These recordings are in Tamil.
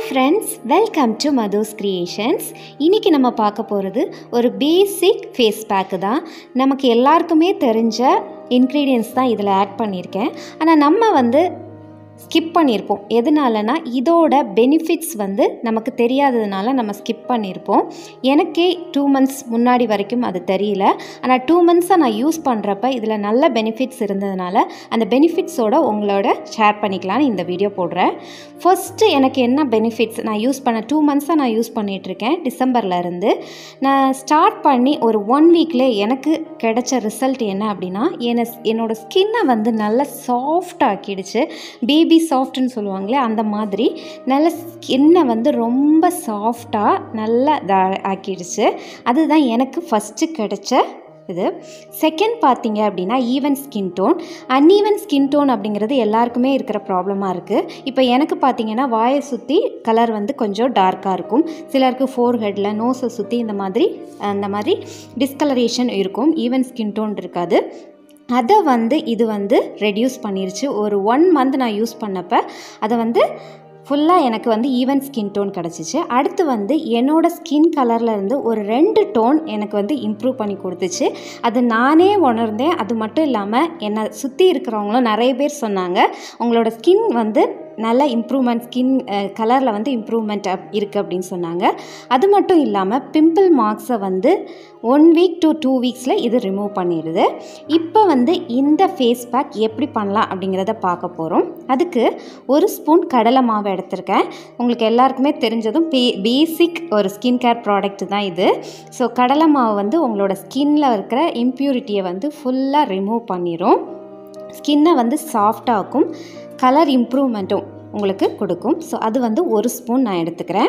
friends welcome to Madhu's creations இன்றைக்கி நம்ம பார்க்க போகிறது ஒரு பேசிக் ஃபேஸ் பேக்கு தான் நமக்கு எல்லாருக்குமே தெரிஞ்ச இன்க்ரீடியன்ஸ் தான் இதில் ஆட் பண்ணியிருக்கேன் ஆனால் நம்ம வந்து ஸ்கிப் பண்ணியிருப்போம் எதனாலனா இதோட பெனிஃபிட்ஸ் வந்து நமக்கு தெரியாததுனால நம்ம ஸ்கிப் பண்ணியிருப்போம் எனக்கே டூ மந்த்ஸ் முன்னாடி வரைக்கும் அது தெரியல ஆனால் டூ மந்த்ஸாக நான் யூஸ் பண்ணுறப்ப இதில் நல்ல பெனிஃபிட்ஸ் இருந்ததுனால அந்த பெனிஃபிட்ஸோட உங்களோட ஷேர் பண்ணிக்கலான்னு இந்த வீடியோ போடுறேன் ஃபஸ்ட்டு எனக்கு என்ன பெனிஃபிட்ஸ் நான் யூஸ் பண்ண டூ மந்த்ஸாக நான் யூஸ் பண்ணிகிட்ருக்கேன் டிசம்பரில் இருந்து நான் ஸ்டார்ட் பண்ணி ஒரு ஒன் வீக்ல எனக்கு கிடைச்ச ரிசல்ட் என்ன அப்படின்னா என்ன என்னோடய ஸ்கின்னை வந்து நல்லா சாஃப்ட் ஆக்கிடுச்சு பேபி சாஃப்ட்னு சொல்லுவாங்களே அந்த மாதிரி நல்ல ஸ்கின்னை வந்து ரொம்ப சாஃப்டாக நல்லா இதாக ஆக்கிடுச்சு அதுதான் எனக்கு ஃபஸ்ட்டு கிடைச்ச இது செகண்ட் பார்த்தீங்க அப்படின்னா even skin tone uneven skin tone அப்படிங்கிறது எல்லாருக்குமே இருக்கிற ப்ராப்ளமாக இருக்குது இப்போ எனக்கு பார்த்தீங்கன்னா வாயை சுற்றி கலர் வந்து கொஞ்சம் டார்க்காக இருக்கும் சிலருக்கு ஃபோர் ஹெட்டில் நோஸை சுற்றி இந்த மாதிரி அந்த மாதிரி டிஸ்கலரேஷன் இருக்கும் ஈவன் ஸ்கின் டோன் இருக்காது அதை வந்து இது வந்து ரெடியூஸ் பண்ணிருச்சு ஒரு ஒன் மந்த் நான் யூஸ் பண்ணப்போ அதை வந்து ஃபுல்லாக எனக்கு வந்து ஈவன் ஸ்கின் டோன் கிடச்சிச்சு அடுத்து வந்து என்னோடய ஸ்கின் கலரில் இருந்து ஒரு ரெண்டு டோன் எனக்கு வந்து இம்ப்ரூவ் பண்ணி கொடுத்துச்சு அது நானே உணர்ந்தேன் அது மட்டும் இல்லாமல் என்னை சுற்றி இருக்கிறவங்களும் நிறைய பேர் சொன்னாங்க உங்களோட ஸ்கின் வந்து நல்ல இம்ப்ரூவ்மெண்ட் ஸ்கின் கலரில் வந்து இம்ப்ரூவ்மெண்ட் இருக்குது அப்படின்னு சொன்னாங்க அது மட்டும் இல்லாமல் பிம்பிள் மார்க்ஸை வந்து ஒன் வீக் டு டூ வீக்ஸில் இது ரிமூவ் பண்ணிடுது இப்போ வந்து இந்த ஃபேஸ் பேக் எப்படி பண்ணலாம் அப்படிங்கிறத பார்க்க போகிறோம் அதுக்கு ஒரு ஸ்பூன் கடலை மாவு எடுத்திருக்கேன் உங்களுக்கு எல்லாருக்குமே தெரிஞ்சதும் பே பேசிக் ஒரு ஸ்கின் கேர் ப்ராடக்ட் தான் இது ஸோ கடலை மாவு வந்து உங்களோட ஸ்கின்னில் இருக்கிற இம்ப்யூரிட்டியை வந்து ஃபுல்லாக ரிமூவ் பண்ணிடும் ஸ்கின்னை வந்து சாஃப்டாகும் கலர் இம்ப்ரூவ்மெண்ட்டும் உங்களுக்கு கொடுக்கும் ஸோ அது வந்து ஒரு ஸ்பூன் நான் எடுத்துக்கிறேன்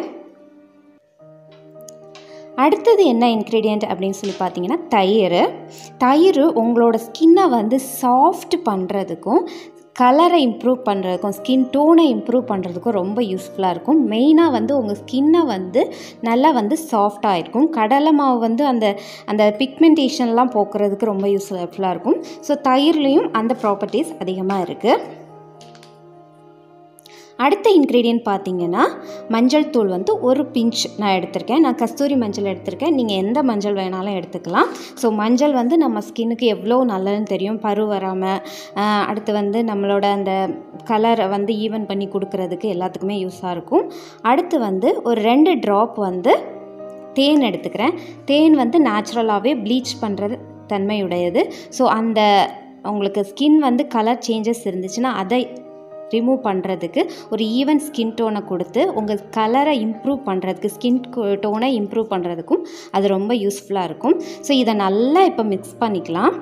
அடுத்தது என்ன இன்க்ரீடியண்ட் அப்படின்னு சொல்லி பார்த்தீங்கன்னா தயிர் தயிர் உங்களோட ஸ்கின்னை வந்து சாஃப்ட் பண்ணுறதுக்கும் கலரை இம்ப்ரூவ் பண்ணுறதுக்கும் ஸ்கின் டோனை இம்ப்ரூவ் பண்ணுறதுக்கும் ரொம்ப யூஸ்ஃபுல்லாக இருக்கும் மெயினாக வந்து உங்கள் ஸ்கின்னை வந்து நல்லா வந்து சாஃப்டாக இருக்கும் கடலை மாவு வந்து அந்த அந்த பிக்மெண்டேஷன்லாம் போக்குறதுக்கு ரொம்ப யூஸ்ஃபுல்லாக இருக்கும் ஸோ தயிர்லேயும் அந்த ப்ராப்பர்ட்டிஸ் அதிகமாக இருக்குது அடுத்த இன்க்ரீடியன்ட் பார்த்தீங்கன்னா மஞ்சள் தூள் வந்து ஒரு பிஞ்ச் நான் எடுத்திருக்கேன் நான் கஸ்தூரி மஞ்சள் எடுத்திருக்கேன் நீங்கள் எந்த மஞ்சள் வேணாலும் எடுத்துக்கலாம் ஸோ மஞ்சள் வந்து நம்ம ஸ்கின்னுக்கு எவ்வளோ நல்லதுன்னு தெரியும் பரு வராமல் அடுத்து வந்து நம்மளோட அந்த கலரை வந்து ஈவன் பண்ணி கொடுக்கறதுக்கு எல்லாத்துக்குமே யூஸாக இருக்கும் அடுத்து வந்து ஒரு ரெண்டு ட்ராப் வந்து தேன் எடுத்துக்கிறேன் தேன் வந்து நேச்சுரலாகவே ப்ளீச் பண்ணுறது தன்மையுடையது ஸோ அந்த உங்களுக்கு ஸ்கின் வந்து கலர் சேஞ்சஸ் இருந்துச்சுன்னா அதை ரிமூவ் பண்ணுறதுக்கு ஒரு ஈவன் ஸ்கின் டோனை கொடுத்து உங்கள் கலரை இம்ப்ரூவ் பண்ணுறதுக்கு ஸ்கின் டோனை இம்ப்ரூவ் பண்ணுறதுக்கும் அது ரொம்ப யூஸ்ஃபுல்லாக இருக்கும் ஸோ இதை நல்லா இப்போ மிக்ஸ் பண்ணிக்கலாம்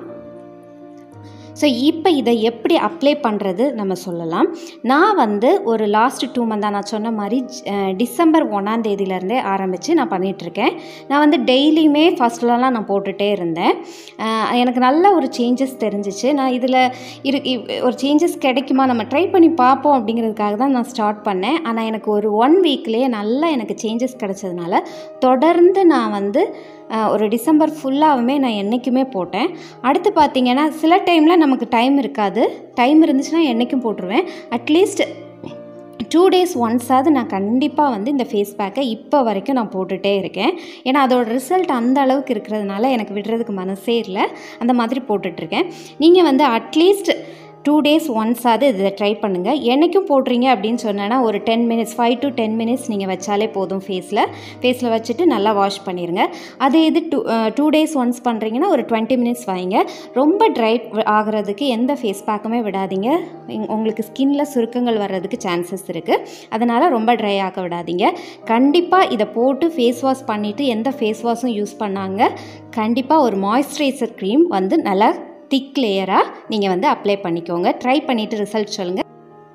ஸோ இப்போ இதை எப்படி அப்ளை பண்ணுறது நம்ம சொல்லலாம் நான் வந்து ஒரு லாஸ்ட் டூ மந்தாக நான் சொன்ன மாதிரி டிசம்பர் ஒன்றாம் தேதியிலேருந்தே ஆரம்பித்து நான் பண்ணிகிட்ருக்கேன் நான் வந்து டெய்லியுமே ஃபஸ்ட்லலாம் நான் போட்டுகிட்டே இருந்தேன் எனக்கு நல்ல ஒரு சேஞ்சஸ் தெரிஞ்சிச்சு நான் இதில் இரு ஒரு சேஞ்சஸ் கிடைக்குமா நம்ம ட்ரை பண்ணி பார்ப்போம் அப்படிங்கிறதுக்காக தான் நான் ஸ்டார்ட் பண்ணேன் ஆனால் எனக்கு ஒரு ஒன் வீக்லேயே நல்லா எனக்கு சேஞ்சஸ் கிடச்சதுனால தொடர்ந்து நான் வந்து ஒரு டிசம்பர் ஃபுல்லாகவுமே நான் என்றைக்குமே போட்டேன் அடுத்து பார்த்திங்கன்னா சில டைமில் நமக்கு டைம் இருக்காது டைம் இருந்துச்சுன்னா என்றைக்கும் போட்டுருவேன் அட்லீஸ்ட் டூ டேஸ் ஒன்ஸாவது நான் கண்டிப்பாக வந்து இந்த ஃபேஸ் பேக்கை இப்போ வரைக்கும் நான் போட்டுகிட்டே இருக்கேன் ஏன்னா அதோட ரிசல்ட் அந்த அளவுக்கு இருக்கிறதுனால எனக்கு விடுறதுக்கு மனசே இல்லை அந்த மாதிரி போட்டுட்ருக்கேன் நீங்கள் வந்து அட்லீஸ்ட் டூ டேஸ் ஒன்ஸாவது இதை ட்ரை பண்ணுங்கள் என்றைக்கும் போடுறீங்க அப்படின்னு சொன்னேன்னா ஒரு ten minutes five to ten minutes நீங்கள் வச்சாலே போதும் ஃபேஸில் ஃபேஸில் வச்சுட்டு நல்லா வாஷ் பண்ணிடுங்க அதே இது டூ டூ டேஸ் ஒன்ஸ் பண்ணுறீங்கன்னா ஒரு டுவெண்ட்டி மினிட்ஸ் வைங்க ரொம்ப ட்ரை ஆகிறதுக்கு எந்த ஃபேஸ் பேக்குமே விடாதீங்க உங்களுக்கு ஸ்கின்ல சுருக்கங்கள் வர்றதுக்கு சான்சஸ் இருக்குது அதனால் ரொம்ப ட்ரை ஆக விடாதீங்க கண்டிப்பாக இதை போட்டு ஃபேஸ் வாஷ் பண்ணிவிட்டு எந்த ஃபேஸ் வாஷும் யூஸ் பண்ணாங்க கண்டிப்பாக ஒரு மாய்ஸ்சரைசர் க்ரீம் வந்து நல்லா திக் லேயராக நீங்கள் வந்து அப்ளை பண்ணிக்கோங்க ட்ரை பண்ணிவிட்டு ரிசல்ட் சொல்லுங்கள்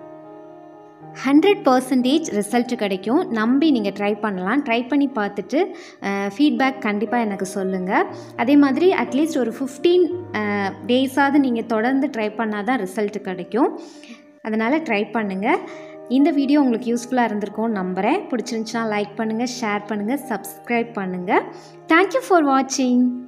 ஹண்ட்ரட் பர்சன்டேஜ் ரிசல்ட் கிடைக்கும் நம்பி நீங்கள் ட்ரை பண்ணலாம் ட்ரை பண்ணி பார்த்துட்டு ஃபீட்பேக் கண்டிப்பாக எனக்கு சொல்லுங்கள் அதே மாதிரி அட்லீஸ்ட் ஒரு ஃபிஃப்டீன் டேஸாவது நீங்கள் தொடர்ந்து ட்ரை பண்ணால் தான் ரிசல்ட் கிடைக்கும் அதனால் ட்ரை பண்ணுங்கள் இந்த வீடியோ உங்களுக்கு யூஸ்ஃபுல்லாக இருந்திருக்கும்னு நம்புகிறேன் பிடிச்சிருந்துச்சுன்னா லைக் பண்ணுங்கள் ஷேர் பண்ணுங்கள் சப்ஸ்கிரைப் பண்ணுங்கள் தேங்க்யூ ஃபார் வாட்சிங்